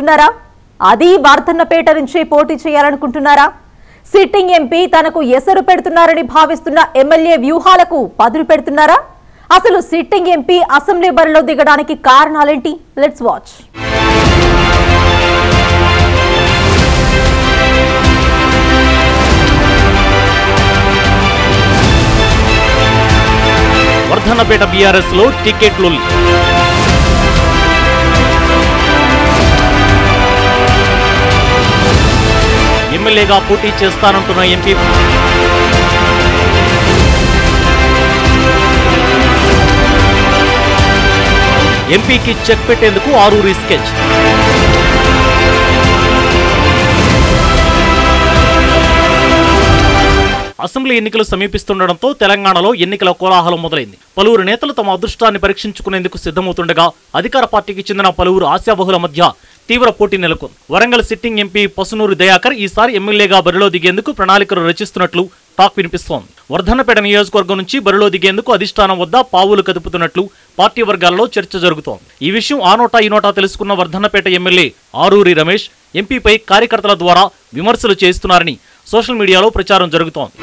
చేయాలనుకుంటున్నారా అది వార్తన్నపేట నుంచే పోటీ చేయాలనుకుంటున్నారా సిట్టింగ్ ఎంపీ తనకు ఎసరు పెడుతున్నారని భావిస్తున్న ఎమ్మెల్యే వ్యూహాలకు పదులు పెడుతున్నారా అసలు సిట్టింగ్ ఎంపీ అసెంబ్లీ బరిలో దిగడానికి కారణాలేంటి లెట్స్ వాచ్ వర్ధన్నపేట బీఆర్ఎస్ లో టికెట్లు ఎమ్మెల్యేగా పోటీ చేస్తానంటున్న ఎంపీ ఎంపీకి చెక్ పెట్టేందుకు ఆరూరి స్కెచ్ అసెంబ్లీ ఎన్నికలు సమీపిస్తుండటంతో తెలంగాణలో ఎన్నికల కోలాహలం మొదలైంది పలువురు నేతలు తమ అదృష్టాన్ని పరీక్షించుకునేందుకు సిద్ధమవుతుండగా అధికార పార్టీకి చెందిన పలువురు ఆశాబహుల మధ్య తీవ్ర పోటీ నెలకొంది వరంగల్ సిట్టింగ్ ఎంపీ పసునూరు దయాకర్ ఈసారి ఎమ్మెల్యేగా బరిలో దిగేందుకు ప్రణాళికలు రచిస్తున్నట్లు టాక్ వినిపిస్తోంది వర్ధన్నపేట నియోజకవర్గం నుంచి బరిలో దిగేందుకు అధిష్టానం వద్ద పావులు కదుపుతున్నట్లు పార్టీ వర్గాలలో చర్చ జరుగుతోంది ఈ విషయం ఆ నోటా ఈ నోటా తెలుసుకున్న వర్ధన్నపేట ఎమ్మెల్యే ఆరూరి రమేష్ ఎంపీపై కార్యకర్తల ద్వారా విమర్శలు చేస్తున్నారని సోషల్ మీడియాలో ప్రచారం జరుగుతోంది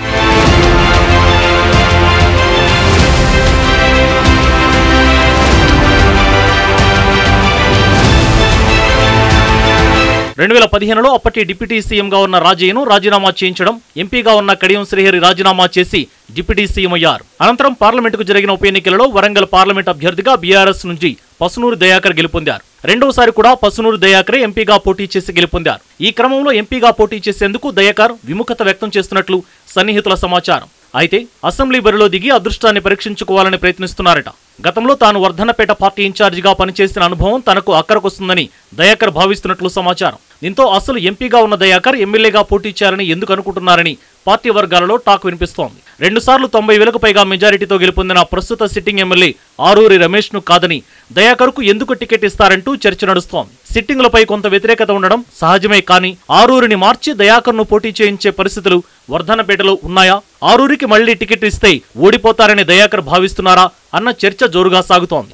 రెండు వేల పదిహేనులో అప్పటి డిప్యూటీ సీఎంగా ఉన్న రాజయ్యను రాజీనామా చేయించడం ఎంపీగా ఉన్న కడియం శ్రీహరి రాజీనామా చేసి డిప్యూటీ సీఎం అయ్యారు అనంతరం పార్లమెంటుకు జరిగిన ఉప ఎన్నికలలో వరంగల్ పార్లమెంట్ అభ్యర్థిగా బీఆర్ఎస్ నుంచి పసునూరు దయాకర్ గెలుపొందారు రెండోసారి కూడా పసునూరు దయాకరే ఎంపీగా పోటీ చేసి గెలుపొందారు ఈ క్రమంలో ఎంపీగా పోటీ చేసేందుకు దయాకర్ విముఖత వ్యక్తం చేస్తున్నట్లు సన్నిహితుల సమాచారం అయితే అసెంబ్లీ బరిలో దిగి అదృష్టాన్ని పరీక్షించుకోవాలని ప్రయత్నిస్తున్నారట గతంలో తాను వర్ధన్నపేట పార్టీ ఇన్ఛార్జిగా పనిచేసిన అనుభవం తనకు అక్కరకొస్తుందని దయాకర్ భావిస్తున్నట్లు సమాచారం దీంతో అసలు ఎంపీగా ఉన్న దయాకర్ ఎమ్మెల్యేగా పోటీ చేయాలని ఎందుకు అనుకుంటున్నారని పార్టీ వర్గాలలో టాక్ వినిపిస్తోంది రెండుసార్లు తొంభై వేలకు పైగా మెజారిటీతో గెలుపొందిన ప్రస్తుత సిట్టింగ్ ఎమ్మెల్యే ఆరూరి రమేష్ ను కాదని దయాకర్కు ఎందుకు టికెట్ ఇస్తారంటూ చర్చ నడుస్తోంది సిట్టింగులపై కొంత వ్యతిరేకత ఉండడం సహజమే కానీ ఆరూరిని మార్చి దయాకర్ను పోటీ చేయించే పరిస్థితులు వర్ధనపేటలో ఉన్నాయా ఆరూరికి మళ్లీ టికెట్ ఇస్తే ఓడిపోతారని దయాకర్ భావిస్తున్నారా అన్న చర్చ జోరుగా సాగుతోంది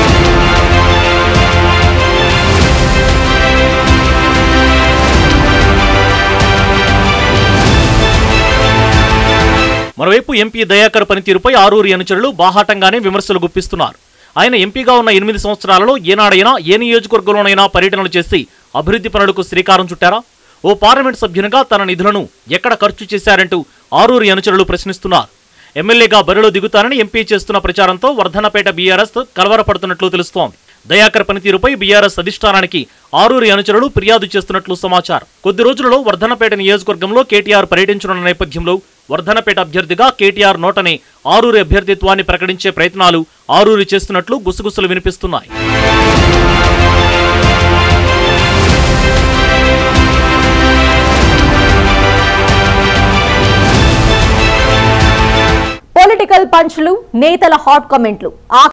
మరోవైపు ఎంపీ దయాకర్ పనితీరుపై ఆరూరి అనుచరులు బాహాటంగానే విమర్శలు గుప్పిస్తున్నారు ఆయన ఎంపీగా ఉన్న ఎనిమిది సంవత్సరాలలో ఏనాడైనా ఏ నియోజకవర్గంలోనైనా పర్యటనలు చేసి అభివృద్ధి పనులకు శ్రీకారం చుట్టారా ఓ పార్లమెంట్ సభ్యునిగా తన నిధులను ఎక్కడ ఖర్చు చేశారంటూ ఆరూరి అనుచరులు ప్రశ్నిస్తున్నారు ఎమ్మెల్యేగా బరిలో దిగుతానని ఎంపీ చేస్తున్న ప్రచారంతో వర్ధనపేట బీఆర్ఎస్ కలవరపడుతున్నట్లు తెలుస్తోంది దయాకర్ పనితీరుపై బీఆర్ఎస్ అధిష్టానానికి ఆరూరి అనుచరులు ఫిర్యాదు చేస్తున్నట్లు సమాచారం కొద్ది రోజులలో వర్ధనపేట నియోజకవర్గంలో కేటీఆర్ పర్యటించనున్న నేపథ్యంలో వర్ధనపేట అభ్యర్థిగా కేటీఆర్ నోటనే ఆరూరి అభ్యర్థిత్వాన్ని ప్రకటించే ప్రయత్నాలు ఆరూరి చేస్తున్నట్లు గుసగుసలు వినిపిస్తున్నాయి పొలిటికల్ పంచ్లు నేతల హాట్ కామెంట్లు ఆ